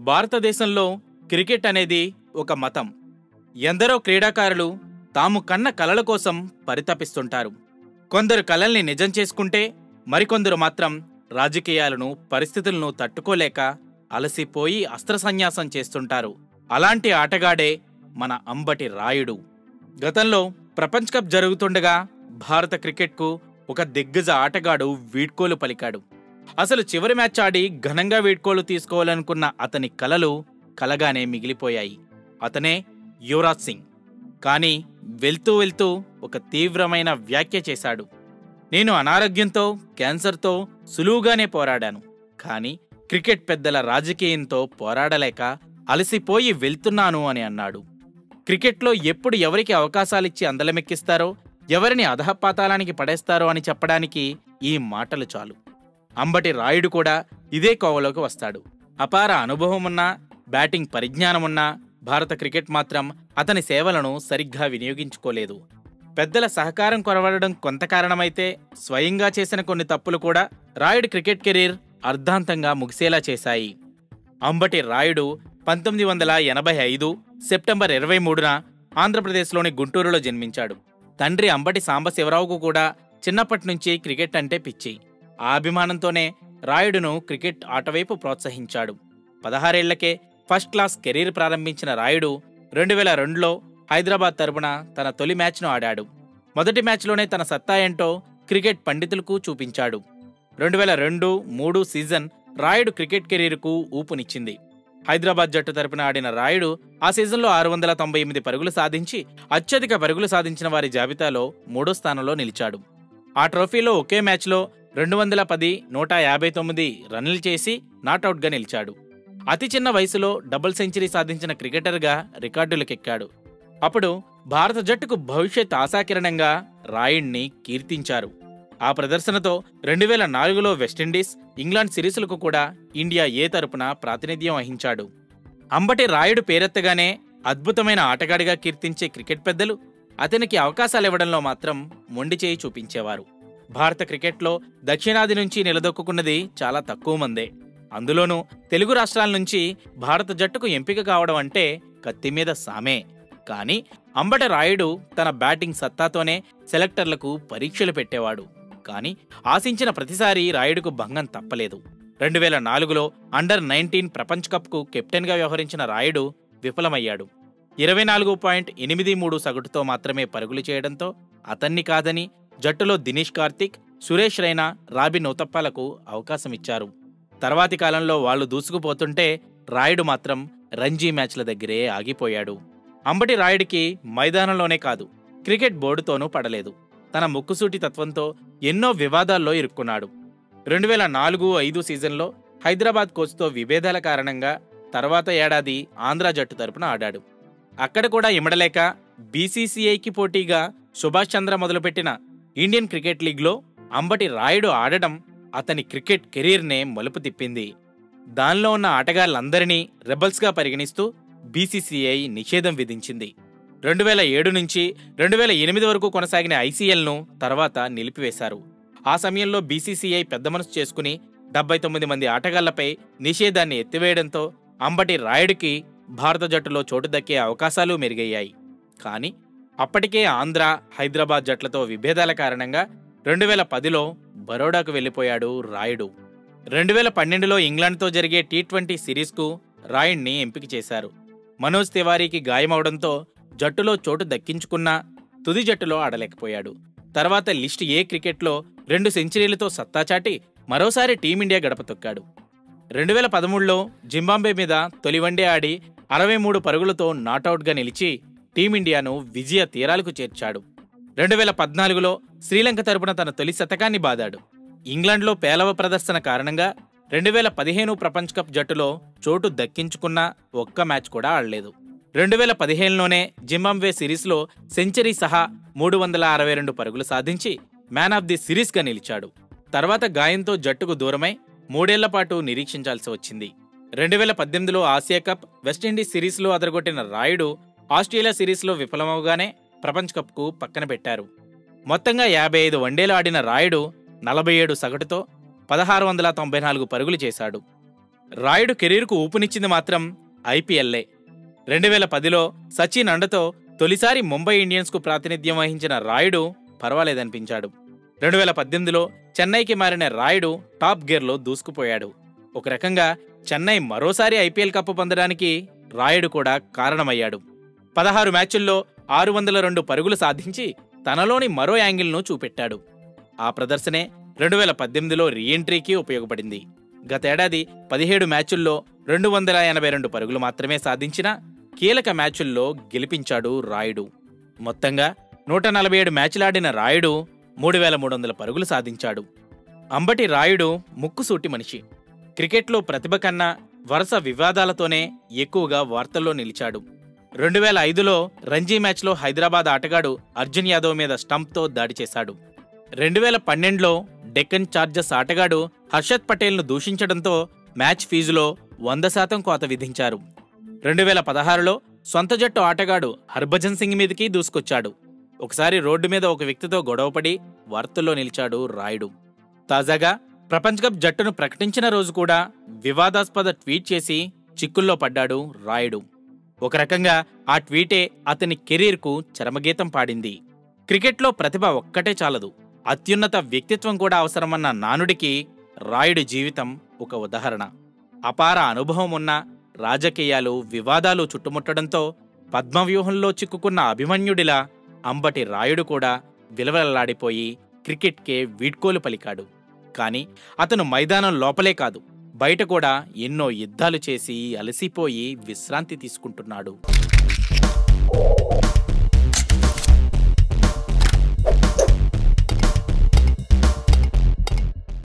భారతదేశంలో క్రికెట్ అనేది ఒక మతం ఎందరో క్రీడాకారులు తాము కన్న కలల కోసం పరితపిస్తుంటారు కొందరు కలల్ని నిజం చేసుకుంటే మరికొందరు మాత్రం రాజకీయాలను పరిస్థితులను తట్టుకోలేక అలసిపోయి అస్త్రసన్యాసం చేస్తుంటారు అలాంటి ఆటగాడే మన అంబటి రాయుడు గతంలో ప్రపంచ్ కప్ జరుగుతుండగా భారత క్రికెట్కు ఒక దిగ్గజ ఆటగాడు వీడ్కోలు పలికాడు అసలు చివరి మ్యాచ్ ఆడి ఘనంగా వీడ్కోలు తీసుకోవాలనుకున్న అతని కలలు కలగానే మిగిలిపోయాయి అతనే యువరాజ్ సింగ్ కానీ వెళ్తూ వెళ్తూ ఒక తీవ్రమైన వ్యాఖ్య చేశాడు నేను అనారోగ్యంతో క్యాన్సర్తో సులువుగానే పోరాడాను కానీ క్రికెట్ పెద్దల రాజకీయంతో పోరాడలేక అలసిపోయి వెళ్తున్నాను అని అన్నాడు క్రికెట్లో ఎప్పుడు ఎవరికి అవకాశాలిచ్చి అందలమెక్కిస్తారో ఎవరిని అధపాతాళానికి పడేస్తారో అని చెప్పడానికి ఈ మాటలు చాలు అంబటి రాయుడు కూడా ఇదే కోవలోకి వస్తాడు అపార అనుభవమున్నా బ్యాటింగ్ పరిజ్ఞానమున్నా భారత క్రికెట్ మాత్రం అతని సేవలను సరిగ్గా వినియోగించుకోలేదు పెద్దల సహకారం కొరవడడం కొంత కారణమైతే స్వయంగా చేసిన కొన్ని తప్పులు కూడా రాయుడు క్రికెట్ కెరీర్ అర్ధాంతంగా ముగిసేలా చేశాయి అంబటి రాయుడు పంతొమ్మిది వందల ఎనభై ఐదు సెప్టెంబర్ ఇరవై మూడున ఆంధ్రప్రదేశ్లోని గుంటూరులో జన్మించాడు తండ్రి అంబటి సాంబశివరావుకు కూడా చిన్నప్పటి నుంచి క్రికెట్ అంటే పిచ్చి ఆ అభిమానంతోనే రాయుడును క్రికెట్ ఆటవైపు ప్రోత్సహించాడు పదహారేళ్లకే ఫస్ట్ క్లాస్ కెరీర్ ప్రారంభించిన రాయుడు రెండు వేల రెండులో హైదరాబాద్ తరపున తన తొలి మ్యాచ్ను ఆడాడు మొదటి మ్యాచ్లోనే తన సత్తా ఏంటో క్రికెట్ పండితులకు చూపించాడు రెండు వేల రెండు మూడు సీజన్ రాయుడు క్రికెట్ కెరీర్కు ఊపునిచ్చింది హైదరాబాద్ జట్టు తరపున ఆడిన రాయుడు ఆ సీజన్లో ఆరు వందల తొంభై ఎనిమిది పరుగులు సాధించి అత్యధిక పరుగులు సాధించిన వారి జాబితాలో మూడో స్థానంలో నిలిచాడు ఆ ట్రోఫీలో ఒకే మ్యాచ్లో రెండు వందల పది నూట యాభై తొమ్మిది రన్లు చేసి నాటౌట్గా నిలిచాడు అతి చిన్న వయసులో డబుల్ సెంచరీ సాధించిన క్రికెటర్గా రికార్డులకెక్కాడు అప్పుడు భారత జట్టుకు భవిష్యత్ ఆశాకిరణంగా రాయుణ్ణి కీర్తించారు ఆ ప్రదర్శనతో రెండు వేల నాలుగులో వెస్టిండీస్ ఇంగ్లాండ్ సిరీస్లకు కూడా ఇండియా ఏ తరపున ప్రాతినిధ్యం వహించాడు అంబటి రాయుడు పేరెత్తగానే అద్భుతమైన ఆటగాడిగా కీర్తించే క్రికెట్ పెద్దలు అతనికి అవకాశాలివ్వడంలో మాత్రం మొండి చేయి చూపించేవారు భారత క్రికెట్లో దక్షిణాది నుంచి నిలదొక్కున్నది చాలా తక్కువ మందే అందులోనూ తెలుగు రాష్ట్రాల నుంచి భారత జట్టుకు ఎంపిక కావడం అంటే కత్తి మీద సామే కానీ అంబట రాయుడు తన బ్యాటింగ్ సత్తాతోనే సెలెక్టర్లకు పరీక్షలు పెట్టేవాడు కానీ ఆశించిన ప్రతిసారి రాయుడుకు భంగం తప్పలేదు రెండు వేల నాలుగులో అండర్ నైన్టీన్ ప్రపంచ్ కప్కు కెప్టెన్గా వ్యవహరించిన రాయుడు విఫలమయ్యాడు ఇరవై నాలుగు పాయింట్ ఎనిమిది మూడు సగటుతో మాత్రమే పరుగులు చేయడంతో అతన్ని కాదని జట్టులో దినేష్ కార్తిక్ సురేష్ రైనా రాబిన్ ఉతప్పాలకు అవకాశమిచ్చారు తర్వాతి కాలంలో వాళ్లు దూసుకుపోతుంటే రాయుడు మాత్రం రంజీ మ్యాచ్ల దగ్గరే ఆగిపోయాడు అంబటి రాయుడికి మైదానంలోనే కాదు క్రికెట్ బోర్డుతోనూ పడలేదు తన ముక్కుసూటి తత్వంతో ఎన్నో వివాదాల్లో ఇరుక్కున్నాడు రెండు వేల నాలుగు ఐదు సీజన్లో హైదరాబాద్ కోచ్తో విభేదాల కారణంగా తర్వాత ఏడాది ఆంధ్ర జట్టు తరపున ఆడాడు అక్కడ కూడా ఇమడలేక బీసీసీఐకి పోటీగా సుభాష్ చంద్ర మొదలుపెట్టిన ఇండియన్ క్రికెట్ లీగ్లో అంబటి రాయుడు ఆడడం అతని క్రికెట్ కెరీర్నే మలుపు తిప్పింది దానిలో ఉన్న ఆటగాళ్లందరినీ రెబల్స్గా పరిగణిస్తూ బీసీసీఐ నిషేధం విధించింది రెండు వేల ఏడు నుంచి రెండు వేల ఎనిమిది వరకు కొనసాగిన ఐసీఎల్ను తర్వాత నిలిపివేశారు ఆ సమయంలో బీసీసీఐ పెద్ద మనసు చేసుకుని డెబ్బై తొమ్మిది మంది ఆటగాళ్లపై నిషేధాన్ని ఎత్తివేయడంతో అంబటి రాయుడికి భారత జట్టులో చోటు దక్కే అవకాశాలు మెరుగయ్యాయి కానీ అప్పటికే ఆంధ్ర హైదరాబాద్ జట్లతో విభేదాల కారణంగా రెండు వేల పదిలో బరోడాకు వెళ్లిపోయాడు రాయుడు రెండు వేల పన్నెండులో ఇంగ్లాండ్తో జరిగే టీ ట్వంటీ సిరీస్కు రాయుణ్ణి ఎంపిక చేశారు మనోజ్ తివారీకి గాయమవడంతో జట్టులో చోటు దక్కించుకున్నా తుది జట్టులో ఆడలేకపోయాడు తర్వాత లిస్ట్ ఏ క్రికెట్లో రెండు సెంచరీలతో సత్తాచాటి మరోసారి టీమిండియా గడప తొక్కాడు రెండు వేల పదమూడులో జింబాంబే మీద తొలి వన్డే ఆడి అరవై మూడు పరుగులతో నాటౌట్గా నిలిచి టీమిండియాను విజయ తీరాలకు చేర్చాడు రెండు వేల పద్నాలుగులో శ్రీలంక తరపున తన తొలి శతకాన్ని బాదాడు ఇంగ్లాండ్లో పేలవ ప్రదర్శన కారణంగా రెండు వేల పదిహేను ప్రపంచ్ కప్ జట్టులో చోటు దక్కించుకున్న ఒక్క మ్యాచ్ కూడా ఆడలేదు రెండు వేల పదిహేనులోనే జింబాంబే సిరీస్లో సెంచరీ సహా మూడు వందల అరవై రెండు పరుగులు సాధించి మ్యాన్ ఆఫ్ ది సిరీస్గా నిలిచాడు తర్వాత గాయంతో జట్టుకు దూరమై మూడేళ్ల పాటు నిరీక్షించాల్సి వచ్చింది రెండు వేల పద్దెనిమిదిలో ఆసియా కప్ వెస్టిండీస్ సిరీస్లో అదరగొట్టిన రాయుడు ఆస్ట్రేలియా సిరీస్లో విఫలమవగానే ప్రపంచ్ కప్కు పక్కన పెట్టారు మొత్తంగా యాభై ఐదు వన్డేలు ఆడిన రాయుడు నలభై ఏడు సగటుతో పదహారు వందల తొంభై నాలుగు పరుగులు చేశాడు రాయుడు కెరీర్కు ఊపునిచ్చింది మాత్రం ఐపీఎల్లే రెండు వేల పదిలో సచిన్ అండతో తొలిసారి ముంబై ఇండియన్స్కు ప్రాతినిధ్యం వహించిన రాయుడు పర్వాలేదనిపించాడు రెండు వేల పద్దెనిమిదిలో చెన్నైకి మారిన రాయుడు టాప్ గేర్లో దూసుకుపోయాడు ఒక రకంగా చెన్నై మరోసారి ఐపీఎల్ కప్పు పొందడానికి రాయుడు కూడా కారణమయ్యాడు పదహారు మ్యాచుల్లో ఆరు వందల రెండు పరుగులు సాధించి తనలోని మరో యాంగిల్ను చూపెట్టాడు ఆ ప్రదర్శనే రెండు వేల పద్దెనిమిదిలో రీఎంట్రీకి ఉపయోగపడింది గతేడాది పదిహేడు మ్యాచుల్లో రెండు వందల ఎనభై రెండు పరుగులు మాత్రమే సాధించిన కీలక మ్యాచుల్లో గెలిపించాడు రాయుడు మొత్తంగా నూట నలభై ఏడు మ్యాచ్లాడిన రాయుడు మూడు వేల మూడు వందల పరుగులు సాధించాడు అంబటి రాయుడు ముక్కుసూటి మనిషి క్రికెట్లో ప్రతిభ కన్నా వరుస వివాదాలతోనే ఎక్కువగా వార్తల్లో నిలిచాడు రెండు వేల ఐదులో రంజీ మ్యాచ్లో హైదరాబాద్ ఆటగాడు అర్జున్ యాదవ్ మీద స్టంప్తో దాడి చేశాడు రెండు వేల పన్నెండులో డెక్కన్ చార్జర్స్ ఆటగాడు హర్షత్ పటేల్ను దూషించడంతో మ్యాచ్ ఫీజులో వంద శాతం కోత విధించారు రెండు వేల పదహారులో సొంత జట్టు ఆటగాడు హర్భజన్ సింగ్ మీదకి దూసుకొచ్చాడు ఒకసారి రోడ్డు మీద ఒక వ్యక్తితో గొడవపడి వార్తల్లో నిలిచాడు రాయుడు తాజాగా ప్రపంచ కప్ జట్టును ప్రకటించిన రోజు కూడా వివాదాస్పద ట్వీట్ చేసి చిక్కుల్లో పడ్డాడు రాయుడు ఒక రకంగా ఆ ట్వీటే అతని కెరీర్కు చరమగీతం పాడింది క్రికెట్లో ప్రతిభ ఒక్కటే చాలదు అత్యున్నత వ్యక్తిత్వం కూడా అవసరమన్న నానుడికి రాయుడి జీవితం ఒక ఉదాహరణ అపార అనుభవం ఉన్న రాజకీయాలు వివాదాలు చుట్టుముట్టడంతో పద్మవ్యూహంలో చిక్కుకున్న అభిమన్యుడిలా అంబటి రాయుడు కూడా విలవలలాడిపోయి క్రికెట్కే వీడ్కోలు పలికాడు కాని అతను మైదానం లోపలే కాదు బయట కూడా ఎన్నో యుద్ధాలు చేసి అలసిపోయి విశ్రాంతి తీసుకుంటున్నాడు